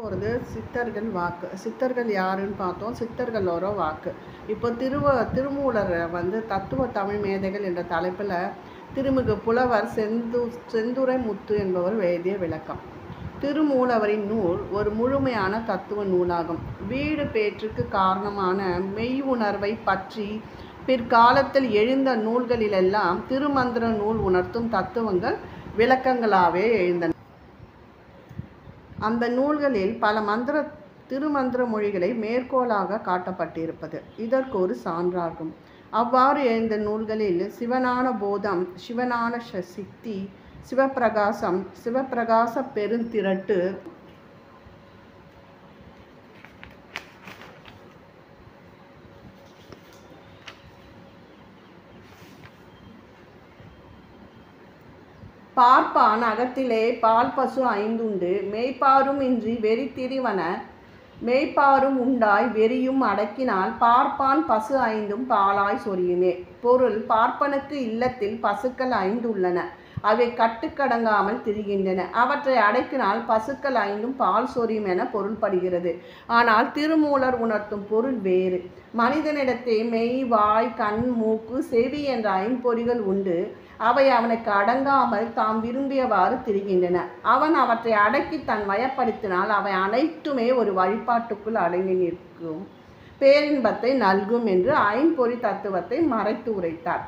போகிறது சித்தர்கள் வாக்கு சித்தர்கள் யாருன்னு பார்த்தோம் சித்தர்களோட வாக்கு இப்போ திருவ திருமூலர் வந்து தத்துவ தமிழ் மேதைகள் என்ற தலைப்பில் திருமிகு புலவர் செந்து செந்துரை முத்து என்பவர் எழுதிய விளக்கம் திருமூலவரின் நூல் ஒரு முழுமையான தத்துவ நூலாகும் வீடு பேற்றுக்கு காரணமான மெய் உணர்வை பற்றி பிற்காலத்தில் எழுந்த நூல்களிலெல்லாம் திருமந்திர நூல் உணர்த்தும் தத்துவங்கள் விளக்கங்களாகவே எழுந்தன அந்த நூல்களில் பல மந்திர திருமந்திர மொழிகளை மேற்கோளாக காட்டப்பட்டிருப்பது இதற்கு ஒரு சான்றாகும் அவ்வாறு எழுந்த நூல்களில் சிவனான போதம் சிவனான ச- சித்தி சிவப்பிரகாசம் சிவப்பிரகாச பெருந்திரட்டு பார்ப்பான் அகத்திலே பால் பசு ஐந்துண்டு மேய்ப்பாரும் இன்றி வெறி திரிவன மேய்ப்பாரும் உண்டாய் வெறியும் அடக்கினால் பார்ப்பான் பசு ஐந்தும் பாலாய் சொரியுமே பொருள் பார்ப்பனுக்கு இல்லத்தில் பசுக்கள் ஐந்து உள்ளன அவை கட்டுக்கடங்காமல் திரிகின்றன அவற்றை அடக்கினால் பசுக்கள் ஐந்தும் பால் சொரியும் என பொருள்படுகிறது ஆனால் திருமூலர் உணர்த்தும் பொருள் வேறு மனிதனிடத்தே மெய் வாய் கண் மூக்கு செவி என்ற ஐம்பொறிகள் உண்டு அவை அவனுக்கு அடங்காமல் தாம் விரும்பியவாறு திரிகின்றன அவன் அவற்றை அடக்கி தன் வயப்படுத்தினால் அவை அனைத்துமே ஒரு வழிபாட்டுக்குள் அடங்கி நிற்கும் பேரின்பத்தை நல்கும் என்று ஐம்பொறி தத்துவத்தை மறைத்து உரைத்தார்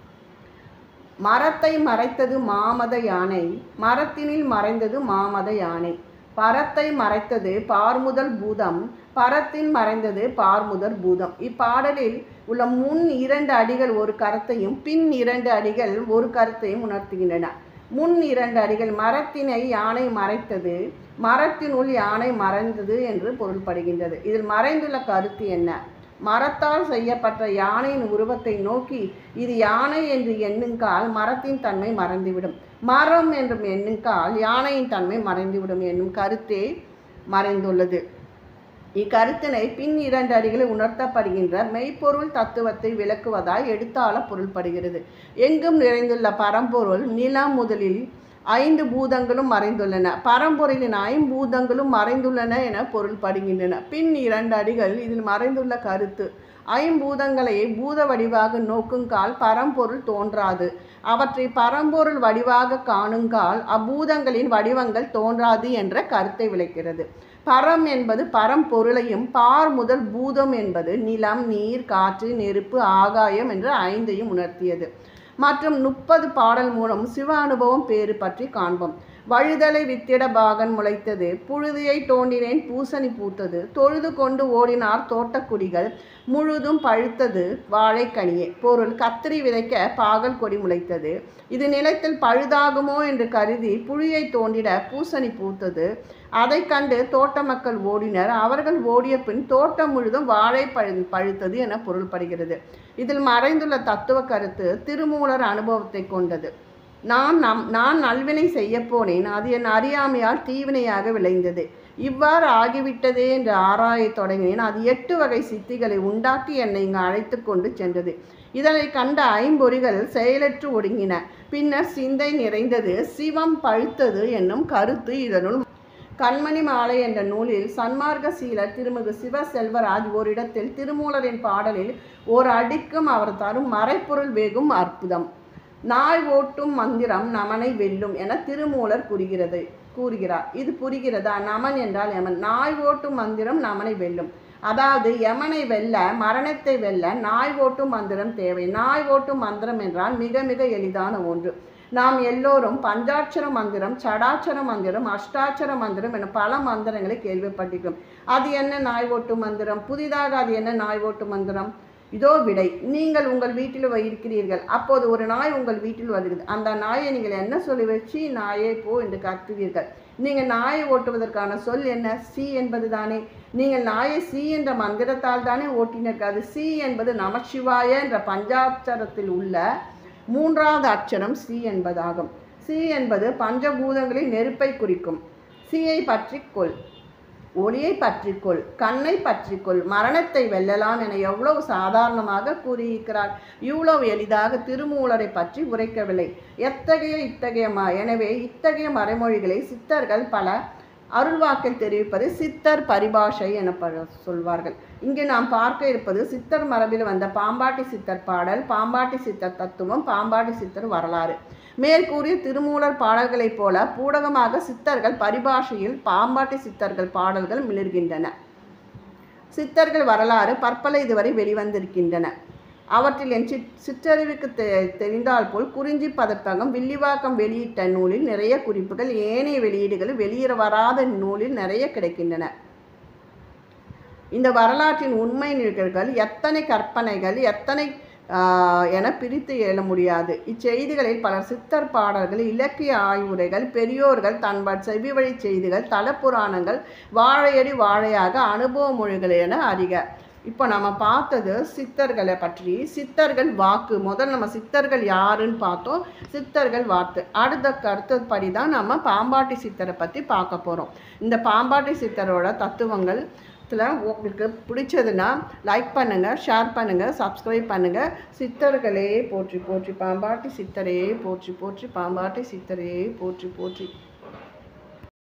மரத்தை மறைத்தது மாமத யானை மரத்தினில் மறைந்தது மாமத யானை பரத்தை மறைத்தது பார்முதல் பூதம் பரத்தின் மறைந்தது பார்முதல் பூதம் இப்பாடலில் உள்ள முன் இரண்டு அடிகள் ஒரு கருத்தையும் பின் இரண்டு அடிகள் ஒரு கருத்தையும் உணர்த்துகின்றன முன் இரண்டு அடிகள் மரத்தினை யானை மறைத்தது மரத்தினுள் யானை மறைந்தது என்று பொருள்படுகின்றது இதில் மறைந்துள்ள கருத்து என்ன மரத்தால் செய்யப்பட்ட யானையின் உருவத்தை நோக்கி இது யானை என்று எண்ணுங்கால் மரத்தின் தன்மை மறைந்துவிடும் மரம் என்றும் எண்ணுங்கால் யானையின் தன்மை மறைந்துவிடும் என்னும் கருத்தே மறைந்துள்ளது இக்கருத்தினை பின் இரண்டு அடிகளை உணர்த்தப்படுகின்ற மெய்ப்பொருள் தத்துவத்தை விளக்குவதாய் எடுத்தால பொருள்படுகிறது எங்கும் நிறைந்துள்ள பரம்பொருள் நிலம் முதலில் ஐந்து பூதங்களும் மறைந்துள்ளன பரம்பொருளின் ஐம்பூதங்களும் மறைந்துள்ளன என பொருள்படுகின்றன பின் இரண்டு அடிகள் இதில் மறைந்துள்ள கருத்து ஐம்பூதங்களை பூத வடிவாக நோக்குங்கால் பரம்பொருள் தோன்றாது அவற்றை பரம்பொருள் வடிவாக காணுங்கால் அப்பூதங்களின் வடிவங்கள் தோன்றாது என்ற கருத்தை விளக்கிறது பரம் என்பது பரம்பொருளையும் பார் முதல் பூதம் என்பது நிலம் நீர் காற்று நெருப்பு ஆகாயம் என்று ஐந்தையும் உணர்த்தியது மற்றும் முப்பது பாடல் மூலம் சிவ அனுபவம் பேறு பற்றி காண்போம் வழுதலை வித்திட பாகன் முளைத்தது புழுதியை தோண்டினேன் பூசணி பூத்தது தொழுது கொண்டு ஓடினார் தோட்டக்குடிகள் முழுதும் பழுத்தது வாழைக்கனியே பொருள் கத்திரி விதைக்க பாகல் கொடி முளைத்தது இது நிலத்தில் பழுதாகுமோ என்று கருதி புழியை தோண்டிட பூசணி பூத்தது அதை கண்டு தோட்ட மக்கள் ஓடினர் அவர்கள் ஓடிய பின் தோட்டம் முழுதும் வாழை பழு பழுத்தது என பொருள்படுகிறது இதில் மறைந்துள்ள தத்துவ கருத்து திருமூலர் அனுபவத்தை கொண்டது நான் நம் நான் நல்வினை செய்ய போனேன் அது என் அறியாமையால் தீவினையாக விளைந்தது இவ்வாறு ஆகிவிட்டதே என்று ஆராயத் தொடங்கினேன் அது எட்டு வகை சித்திகளை உண்டாக்கி என்னை இங்கு அழைத்து கொண்டு சென்றது இதனை கண்ட ஐம்பொறிகள் செயலற்று ஒடுங்கின பின்னர் சிந்தை நிறைந்தது சிவம் பழுத்தது என்னும் கருத்து இதனுள் கண்மணி மாலை என்ற நூலில் சன்மார்க்க சீலர் திருமிகு சிவ செல்வராஜ் ஓரிடத்தில் திருமூலரின் பாடலில் ஓர் அடிக்கும் அவர் தரும் மறைப்பொருள் வேகும் அற்புதம் நாய் ஓட்டும் மந்திரம் நமனை வெல்லும் என திருமூலர் கூறுகிறது கூறுகிறார் இது புரிகிறதா நமன் என்றால் யமன் நாய் ஓட்டும் மந்திரம் நமனை வெல்லும் அதாவது யமனை வெல்ல மரணத்தை வெல்ல நாய் ஓட்டும் மந்திரம் தேவை நாய் ஓட்டும் மந்திரம் என்றால் மிக மிக எளிதான ஒன்று நாம் எல்லோரும் பஞ்சாட்சர மந்திரம் சடாட்சர மந்திரம் அஷ்டாட்சர மந்திரம் என பல மந்திரங்களை கேள்விப்பட்டிருக்கிறோம் அது என்ன நாய் ஓட்டு மந்திரம் புதிதாக அது என்ன நாய் ஓட்டு மந்திரம் இதோ விடை நீங்கள் உங்கள் வீட்டில் வை- இருக்கிறீர்கள் அப்போது ஒரு நாய் உங்கள் வீட்டில் வருகிறது அந்த நாயை நீங்கள் என்ன சொல்லி வச்சு நாயே போ என்று கத்துவீர்கள் நீங்கள் நாயை ஓட்டுவதற்கான சொல் என்ன சி என்பது தானே நீங்கள் நாயை சி என்ற மந்திரத்தால் தானே ஓட்டினீர்கள் அது சி என்பது நமசிவாய என்ற பஞ்சாட்சரத்தில் உள்ள மூன்றாவது அட்சரம் சி என்பதாகும் சி என்பது பஞ்சபூதங்களின் நெருப்பை குறிக்கும் சியை பற்றிக்கொள் ஒளியை பற்றிக்கொள் கண்ணை பற்றிக்கொள் மரணத்தை வெல்லலாம் என எவ்வளவு சாதாரணமாக கூறியிருக்கிறார் இவ்வளவு எளிதாக திருமூலரை பற்றி உரைக்கவில்லை எத்தகைய இத்தகைய ம எனவே இத்தகைய மறைமொழிகளை சித்தர்கள் பல அருள்வாக்கில் தெரிவிப்பது சித்தர் பரிபாஷை என ப- சொல்வார்கள் இங்கே நாம் பார்க்க இருப்பது சித்தர் மரபில் வந்த பாம்பாட்டி சித்தர் பாடல் பாம்பாட்டி சித்தர் தத்துவம் பாம்பாட்டி சித்தர் வரலாறு மேற்கூறிய திருமூலர் பாடல்களைப் போல பூடகமாக சித்தர்கள் பரிபாஷையில் பாம்பாட்டி சித்தர்கள் பாடல்கள் மிளிர்கின்றன சித்தர்கள் வரலாறு பற்பல இதுவரை வெளிவந்திருக்கின்றன அவற்றில் என் சிற் சிற்றறிவுக்கு தெ தெரிந்தால் போல் குறிஞ்சி பதப்பகம் வில்லிவாக்கம் வெளியிட்ட நூலில் நிறைய குறிப்புகள் ஏனைய வெளியீடுகள் வெளியிட வராத நூலில் நிறைய கிடைக்கின்றன இந்த வரலாற்றின் உண்மை நிகழ்வுகள் எத்தனை கற்பனைகள் எத்தனை ஆஹ், என பிரித்து எழ முடியாது இச்செய்திகளில் பலர் சித்தர் பாடல்கள் இலக்கிய ஆய்வுரைகள் பெரியோர்கள் தன்பட் செவி வழி செய்திகள் தலப்புராணங்கள் வாழையடி வாழையாக அனுபவ மொழிகள் என அறிக இப்போ நம்ம பார்த்தது சித்தர்களை பற்றி சித்தர்கள் வாக்கு முதல் நம்ம சித்தர்கள் யாருன்னு பார்த்தோம் சித்தர்கள் வார்த்தை அடுத்த கருத்துப்படி தான் நம்ம பாம்பாட்டி சித்தரை பற்றி பார்க்க போகிறோம் இந்த பாம்பாட்டி சித்தரோட தத்துவங்கள் இதில் உங்களுக்கு பிடிச்சதுன்னா லைக் பண்ணுங்கள் ஷேர் பண்ணுங்கள் சப்ஸ்கிரைப் பண்ணுங்கள் சித்தர்களே போற்றி போற்றி பாம்பாட்டி சித்தரையே போற்றி போற்றி பாம்பாட்டி சித்தரையே போற்றி போற்றி